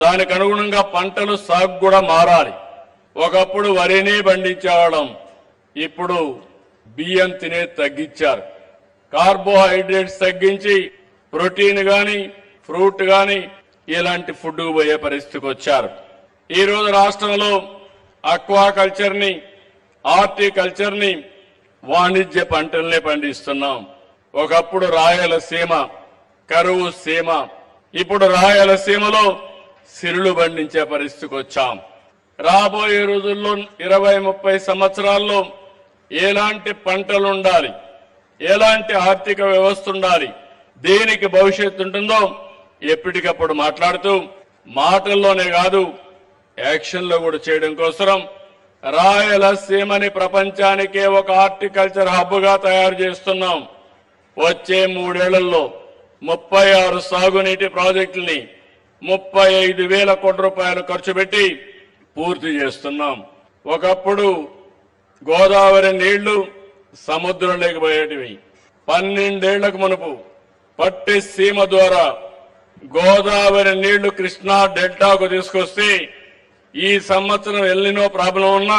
దానికి అనుగుణంగా పంటలు సాగు కూడా మారాలి ఒకప్పుడు వరిని పండించేవాళ్ళం ఇప్పుడు బియ్యం తినే తగ్గించారు కార్బోహైడ్రేట్స్ తగ్గించి ప్రోటీన్ గాని ఫ్రూట్ గాని ఇలాంటి ఫుడ్ పోయే పరిస్థితికి వచ్చారు ఈ రోజు రాష్ట్రంలో అక్వాకల్చర్ ని హార్టికల్చర్ ని వాణిజ్య పంటల్ని పండిస్తున్నాం ఒకప్పుడు రాయలసీమ కరువు సీమ ఇప్పుడు రాయలసీమలో సిరులు పండించే పరిస్థితికి వచ్చాం రాబోయే రోజుల్లో ఇరవై ముప్పై సంవత్సరాల్లో ఎలాంటి పంటలు ఉండాలి ఎలాంటి ఆర్థిక వ్యవస్థ ఉండాలి దేనికి భవిష్యత్తు ఉంటుందో ఎప్పటికప్పుడు మాట్లాడుతూ మాటల్లోనే కాదు యాక్షన్లో కూడా చేయడం కోసం రాయలసీమని ప్రపంచానికే ఒక హార్టికల్చర్ హబ్ గా తయారు చేస్తున్నాం వచ్చే మూడేళ్లలో ముప్పై ఆరు సాగునీటి ప్రాజెక్టుల్ని ముప్పై ఐదు వేల కోట్ల రూపాయలు ఖర్చు పెట్టి పూర్తి చేస్తున్నాం ఒకప్పుడు గోదావరి నీళ్లు సముద్రంలోకి పోయేటివి పన్నెండేళ్లకు మునుపు పట్టి సీమ ద్వారా గోదావరి నీళ్లు కృష్ణా డెల్టాకు తీసుకొస్తే ఈ సంవత్సరం ఎల్లినో ప్రాబ్లం ఉన్నా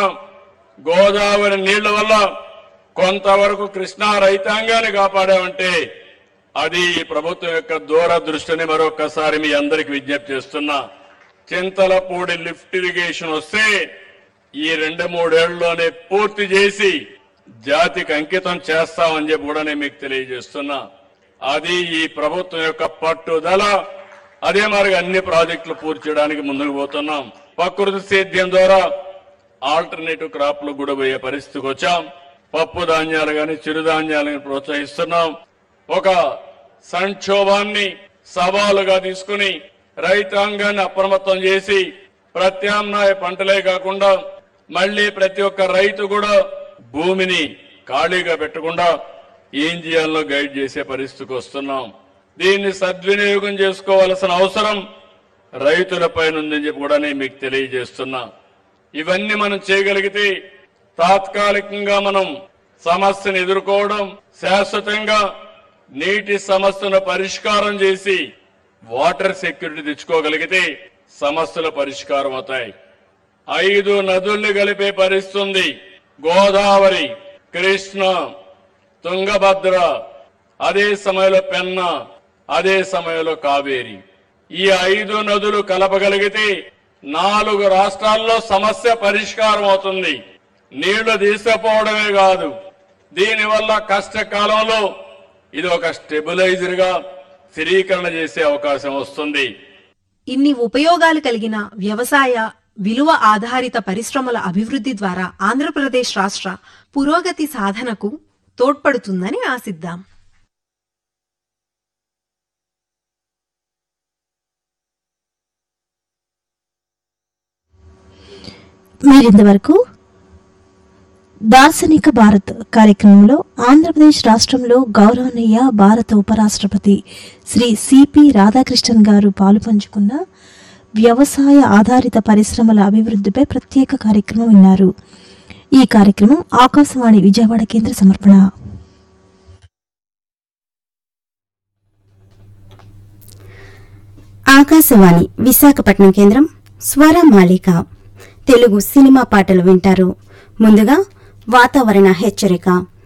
గోదావరి నీళ్ల వల్ల కొంతవరకు కృష్ణా రైతాంగాన్ని కాపాడామంటే అది ఈ ప్రభుత్వం యొక్క దూరదృష్టిని మరొకసారి మీ అందరికి విజ్ఞప్తి చేస్తున్నా చింతలపూడి లిఫ్ట్ ఇరిగేషన్ వస్తే ఈ రెండు మూడేళ్లలోనే పూర్తి చేసి జాతికి అంకితం చేస్తామని చెప్పి కూడా నేను మీకు తెలియజేస్తున్నా అది ఈ ప్రభుత్వం యొక్క పట్టుదల అదే మరి అన్ని ప్రాజెక్టులు పూర్తి చేయడానికి ముందుకు పోతున్నాం ప్రకృతి సేద్యం ద్వారా ఆల్టర్నేటివ్ క్రాప్లు కూడా పోయే పరిస్థితికి వచ్చాం పప్పు ధాన్యాలు గాని చిరుధాన్యాలను ప్రోత్సహిస్తున్నాం ఒక సంక్షోభాన్ని సవాలుగా తీసుకుని రైతాంగాన్ని అప్రమత్తం చేసి ప్రత్యామ్నాయ పంటలే కాకుండా మళ్ళీ ప్రతి ఒక్క రైతు కూడా భూమిని ఖాళీగా పెట్టకుండా ఏం చేయాలో గైడ్ చేసే పరిస్థితికి వస్తున్నాం దీన్ని సద్వినియోగం చేసుకోవాల్సిన అవసరం రైతులపైన ఉందని చెప్పి కూడా నేను మీకు తెలియజేస్తున్నా ఇవన్నీ మనం చేయగలిగితే తాత్కాలికంగా మనం సమస్యను ఎదుర్కోవడం శాశ్వతంగా నీటి సమస్యను పరిష్కారం చేసి వాటర్ సెక్యూరిటీ తెచ్చుకోగలిగితే సమస్యల పరిష్కారం అవుతాయి ఐదు నదుల్ని కలిపే పరిస్థితి ఉంది గోదావరి కృష్ణ తుంగభద్ర అదే సమయంలో పెన్న అదే సమయంలో కావేరి ఈ ఐదు నదులు కలపగలిగితే నాలుగు రాష్ట్రాల్లో సమస్య పరిష్కారం అవుతుంది నీళ్లు తీసుకుపోవడమే కాదు దీనివల్ల కష్టకాలంలో ఇది ఒక స్టెబిలైజర్ గా స్థిరీకరణ చేసే అవకాశం వస్తుంది ఇన్ని ఉపయోగాలు కలిగిన వ్యవసాయ విలువ ఆధారిత పరిశ్రమల అభివృద్ధి ద్వారా ఆంధ్రప్రదేశ్ రాష్ట్ర పురోగతి సాధనకు తోడ్పడుతుందని ఆశిద్దాం మీరింతవరకు దార్శనిక భారత్ కార్యక్రమంలో ఆంధ్రప్రదేశ్ రాష్ట్రంలో గౌరవనీయ భారత ఉపరాష్ట్రపతి శ్రీ సిపి రాధాకృష్ణన్ గారు పాలుపంచుకున్న వ్యవసాయ ఆధారిత పరిశ్రమల అభివృద్ధిపై ప్రత్యేక కార్యక్రమం విన్నారు ఈ కార్యక్రమం ఆకాశవాణి విజయవాడ కేంద్ర సమర్పణ ఆకాశవాణి విశాఖపట్నం కేంద్రం స్వర మాలిక తెలుగు సినిమా పాటలు వింటారు ముందుగా వాతావరణ హెచ్చరిక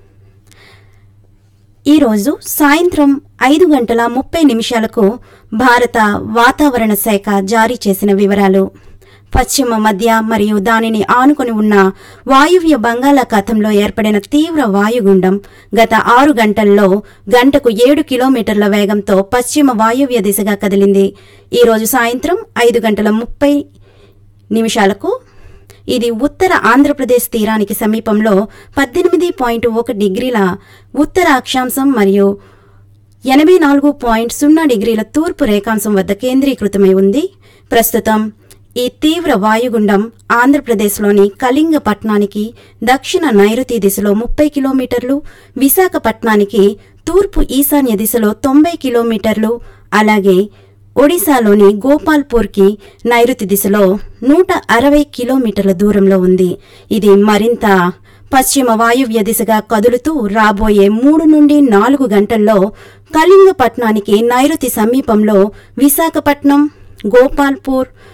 ఈరోజు సాయంత్రం ఐదు గంటల ముప్పై నిమిషాలకు భారత వాతావరణ శాఖ జారీ చేసిన వివరాలు పశ్చిమ మధ్య మరియు దానిని ఆనుకొని ఉన్న వాయువ్య బంగాళాఖాతంలో ఏర్పడిన తీవ్ర వాయుగుండం గత ఆరు గంటల్లో గంటకు ఏడు కిలోమీటర్ల వేగంతో పశ్చిమ వాయువ్య దిశగా కదిలింది ఈరోజు సాయంత్రం ఐదు గంటల ముప్పై నిమిషాలకు ఇది ఉత్తర ఆంధ్రప్రదేశ్ తీరానికి సమీపంలో పద్దెనిమిది పాయింట్ ఒక డిగ్రీల ఉత్తర అక్షాంశం మరియు ఎనభై నాలుగు పాయింట్ సున్నా డిగ్రీల తూర్పు రేఖాంశం వద్ద కేంద్రీకృతమై ఉంది ప్రస్తుతం ఈ తీవ్ర వాయుగుండం ఆంధ్రప్రదేశ్లోని కళింగపట్నానికి దక్షిణ నైరుతి దిశలో ముప్పై కిలోమీటర్లు విశాఖపట్నానికి తూర్పు ఈశాన్య దిశలో తొంభై కిలోమీటర్లు అలాగే ఒడిశాలోని గోపాల్పూర్కి నైరుతి దిశలో నూట అరవై కిలోమీటర్ల దూరంలో ఉంది ఇది మరింత పశ్చిమ వాయువ్య దిశగా కదులుతూ రాబోయే మూడు నుండి నాలుగు గంటల్లో కళింగపట్నానికి నైరుతి సమీపంలో విశాఖపట్నం గోపాల్పూర్